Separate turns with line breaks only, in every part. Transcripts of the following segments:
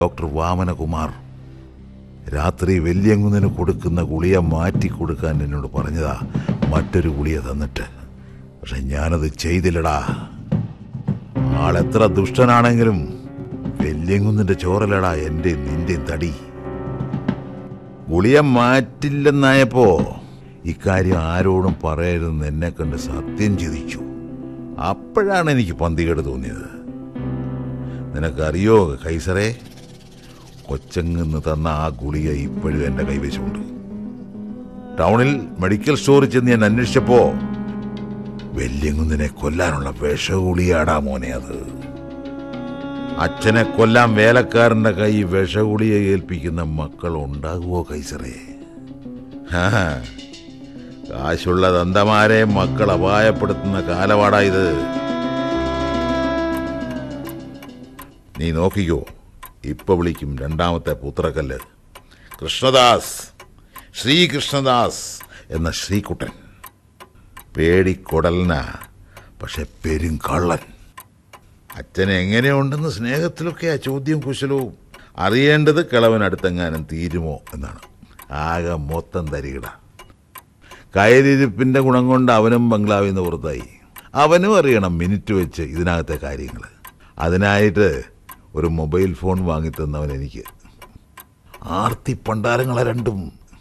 doctor Vamanakumar രാത്രി വെല്യങ്കുന്നിന് കൊടുക്കുന്ന ഗുളിയ മാറ്റി കൊടുക്കാൻ എന്നോട് പറഞ്ഞതാ മറ്റൊരു ഗുളിയ തന്നിട്ട് പക്ഷെ ഞാനത് ചെയ്തില്ലടാ ആളെത്ര ദുഷ്ടനാണെങ്കിലും വെല്യങ്കുന്നിന്റെ ചോരലടാ എന്റെ നിന്റെ തടി ഗുളിയ മാറ്റില്ലെന്നായപ്പോ ഇക്കാര്യം ആരോടും പറയരുതെന്ന് എന്നെ കണ്ട് സത്യം ചിതിച്ചു അപ്പോഴാണ് എനിക്ക് പന്തികേട് തോന്നിയത് നിനക്കറിയോ കൈസറേ കൊച്ചങ്ങന്ന് തന്ന ആ ഗുളിക ഇപ്പോഴും എന്റെ കൈവശമുണ്ട് ടൗണിൽ മെഡിക്കൽ സ്റ്റോറിൽ ചെന്ന് ഞാൻ അന്വേഷിച്ചപ്പോ വെല്യങ്കുന്നിനെ കൊല്ലാനുള്ള വിഷഗുളിയാടാ മോനെ അത് അച്ഛനെ കൊല്ലാൻ വേലക്കാരന്റെ കൈ വിഷഗുളിയെ ഏൽപ്പിക്കുന്ന മക്കൾ ഉണ്ടാകുമോ കൈസറേ ഹാ, കാശുള്ള ദന്തമാരെ മക്കൾ അപായപ്പെടുത്തുന്ന കാലവാടാ ഇത് നീ നോക്കിക്കോ ഇപ്പൊ വിളിക്കും രണ്ടാമത്തെ പുത്രക്കല്ല് കൃഷ്ണദാസ് ശ്രീകൃഷ്ണദാസ് എന്ന ശ്രീകുട്ടൻ പേടിക്കൊടലന പക്ഷെ പെരുങ്കള്ളൻ അച്ഛൻ എങ്ങനെയുണ്ടെന്ന് സ്നേഹത്തിലൊക്കെയാ ചോദ്യം കുശലവും അറിയേണ്ടത് കിളവനടുത്തെങ്ങാനും തീരുമോ എന്നാണ് ആകെ മൊത്തം തരികിട കയലിരിപ്പിന്റെ ഗുണം കൊണ്ട് അവനും ബംഗ്ലാവിൽ നിന്ന് പുറത്തായി അവനും അറിയണം മിനിറ്റ് വെച്ച് ഇതിനകത്തെ കാര്യങ്ങൾ അതിനായിട്ട് ഒരു മൊബൈൽ ഫോൺ വാങ്ങിത്തന്നവൻ എനിക്ക് ആർത്തി പണ്ടാരങ്ങളെ രണ്ടും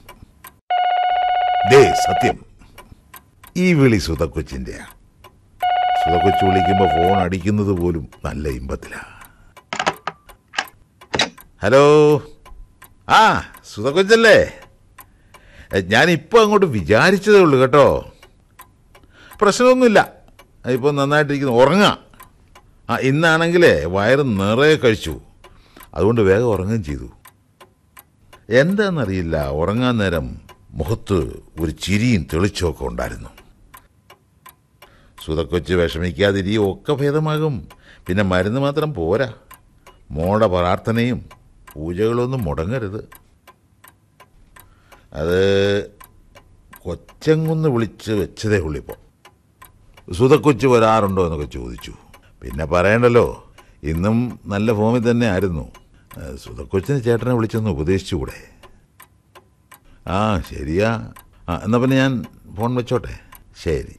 ദേ സത്യം ഈ വിളി സുതക്കൊച്ചിന്റെയാ സുതക്കൊച്ചു വിളിക്കുമ്പോ ഫോൺ അടിക്കുന്നത് പോലും നല്ല ഇമ്പത്തിലാ ഹലോ ആ സുതക്കൊച്ചല്ലേ ഞാൻ ഇപ്പൊ അങ്ങോട്ട് വിചാരിച്ചതേ ഉള്ളൂ കേട്ടോ പ്രശ്നമൊന്നുമില്ല ഇപ്പൊ നന്നായിട്ടിരിക്കുന്നു ഉറങ്ങാം ആ ഇന്നാണെങ്കിലേ വയറ് നിറയെ കഴിച്ചു അതുകൊണ്ട് വേഗം ഉറങ്ങുകയും ചെയ്തു എന്താണെന്നറിയില്ല ഉറങ്ങാൻ നേരം മുഖത്ത് ഒരു ചിരിയും തെളിച്ചമൊക്കെ ഉണ്ടായിരുന്നു സുതക്കൊച്ച് വിഷമിക്കാതിരി ഒക്കെ ഭേദമാകും പിന്നെ മരുന്ന് മാത്രം പോരാ മോടെ പ്രാർത്ഥനയും പൂജകളൊന്നും മുടങ്ങരുത് അത് കൊച്ചങ്ങൊന്ന് വിളിച്ച് വെച്ചതേ ഉള്ളിപ്പോ സുതക്കൊച്ച് വരാറുണ്ടോ എന്നൊക്കെ ചോദിച്ചു പിന്നെ പറയണ്ടല്ലോ ഇന്നും നല്ല ഫോമിൽ തന്നെ ആയിരുന്നു ഏഹ് സുതക്കൊച്ചിന് ചേട്ടനെ വിളിച്ചൊന്ന് ഉപദേശിച്ചുകൂടെ ആ ശരിയാ ആ എന്നാ പിന്നെ ഞാൻ ഫോൺ വെച്ചോട്ടെ ശരി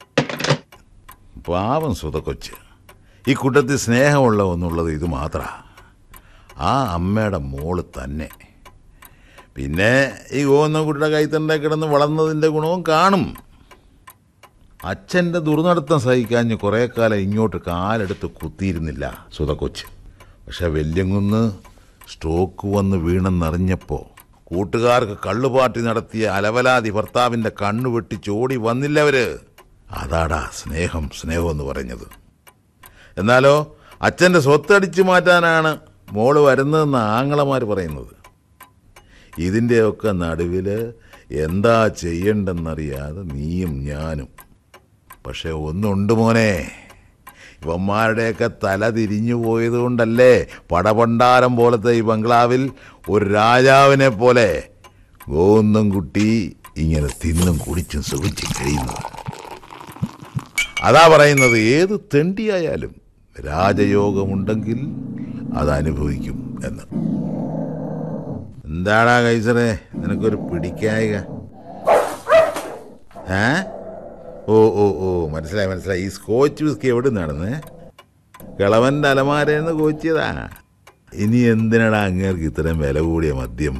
പാവം സുതക്കൊച്ച് ഈ കൂട്ടത്തിൽ സ്നേഹമുള്ള ഒന്നുള്ളത് ഇത് മാത്ര ആ അമ്മയുടെ മോള് തന്നെ പിന്നെ ഈ ഗോവന്നക്കുട്ടിയുടെ കൈത്തണ്ട കിടന്ന് വളർന്നതിൻ്റെ ഗുണവും കാണും അച്ഛൻ്റെ ദുർനടത്തം സഹിക്കാഞ്ഞ് കുറേ കാലം ഇങ്ങോട്ട് കാലെടുത്ത് കുത്തിയിരുന്നില്ല സുതക്കൊച്ച് പക്ഷെ വെല്യങ്കുന്ന് സ്ട്രോക്ക് വന്ന് വീണെന്നറിഞ്ഞപ്പോൾ കൂട്ടുകാർക്ക് കള്ളുപാട്ടി നടത്തിയ അലവലാതി ഭർത്താവിൻ്റെ കണ്ണു വെട്ടി ചോടി വന്നില്ലവര് അതാടാ സ്നേഹം സ്നേഹം എന്ന് പറഞ്ഞത് എന്നാലോ അച്ഛൻ്റെ സ്വത്തടിച്ചു മാറ്റാനാണ് മോള് വരുന്നതെന്ന് ആങ്ങളമാർ പറയുന്നത് ഇതിൻ്റെയൊക്കെ നടുവിൽ എന്താ ചെയ്യണ്ടെന്നറിയാതെ നീയും ഞാനും പക്ഷെ ഒന്നുണ്ട് മോനെ ഇവന്മാരുടെയൊക്കെ തല തിരിഞ്ഞു പോയതുകൊണ്ടല്ലേ പടപണ്ടാരം പോലത്തെ ഈ ബംഗ്ലാവിൽ ഒരു രാജാവിനെ പോലെ ഗോന്നും കുട്ടി ഇങ്ങനെ തിന്നും കുടിച്ചും സുഖിച്ചും കഴിയുന്നത് അതാ പറയുന്നത് ഏത് തെണ്ടിയായാലും രാജയോഗമുണ്ടെങ്കിൽ അത് അനുഭവിക്കും എന്ന് എന്താടാ കൈസറേ നിനക്കൊരു പിടിക്കായിക ഏ ഓ ഓ ഓ മനസ്സിലായി മനസ്സിലായി ഈ സ്കോച്ച് വിസ്കി എവിടെ നടന്നേ കിളവന്റെ അലമാരേന്ന് കോച്ചിയതാ ഇനി എന്തിനടാ അങ്ങേർക്ക് ഇത്രയും വില കൂടിയ മദ്യം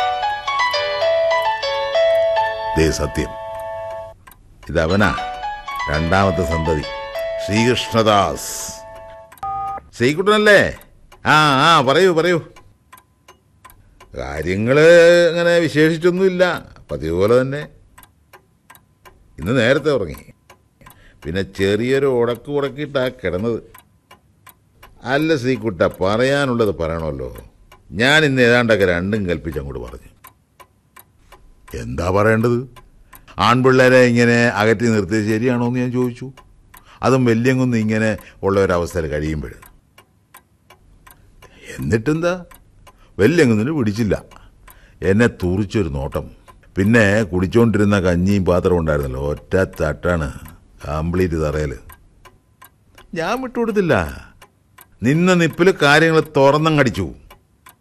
ദേ സത്യം ഇതവനാ രണ്ടാമത്തെ സന്തതി ശ്രീകൃഷ്ണദാസ് ശ്രീകുട്ടനല്ലേ ആ ആ പറയൂ പറയൂ കാര്യങ്ങള് അങ്ങനെ വിശേഷിച്ചൊന്നുമില്ല പതിവ് പോലെ തന്നെ ഇന്ന് നേരത്തെ ഉറങ്ങി പിന്നെ ചെറിയൊരു ഉടക്ക് ഉടക്കിയിട്ടാ കിടന്നത് അല്ല ശ്രീകുട്ട പറയാനുള്ളത് പറയണമല്ലോ ഞാൻ ഇന്ന് ഏതാണ്ടൊക്കെ രണ്ടും കൽപ്പിച്ച് അങ്ങോട്ട് പറഞ്ഞു എന്താ പറയേണ്ടത് ആൺപിള്ളേരെ ഇങ്ങനെ അകറ്റി നിർത്തിയത് ശരിയാണോ എന്ന് ഞാൻ ചോദിച്ചു അതും വല്യങ്കുന്ന് ഇങ്ങനെ ഉള്ള ഒരവസ്ഥയിൽ കഴിയുമ്പോൾ എന്നിട്ടെന്താ വല്യങ്കുന്നിന് പിടിച്ചില്ല എന്നെ തുറിച്ചൊരു നോട്ടം പിന്നെ കുടിച്ചോണ്ടിരുന്ന കഞ്ഞിയും പാത്രം ഉണ്ടായിരുന്നല്ലോ ഒറ്റ തട്ടാണ് കംപ്ലീറ്റ് തറയൽ ഞാൻ വിട്ടുകൊടുത്തില്ല നിന്ന നിപ്പിൽ കാര്യങ്ങൾ തുറന്നങ്ങടിച്ചു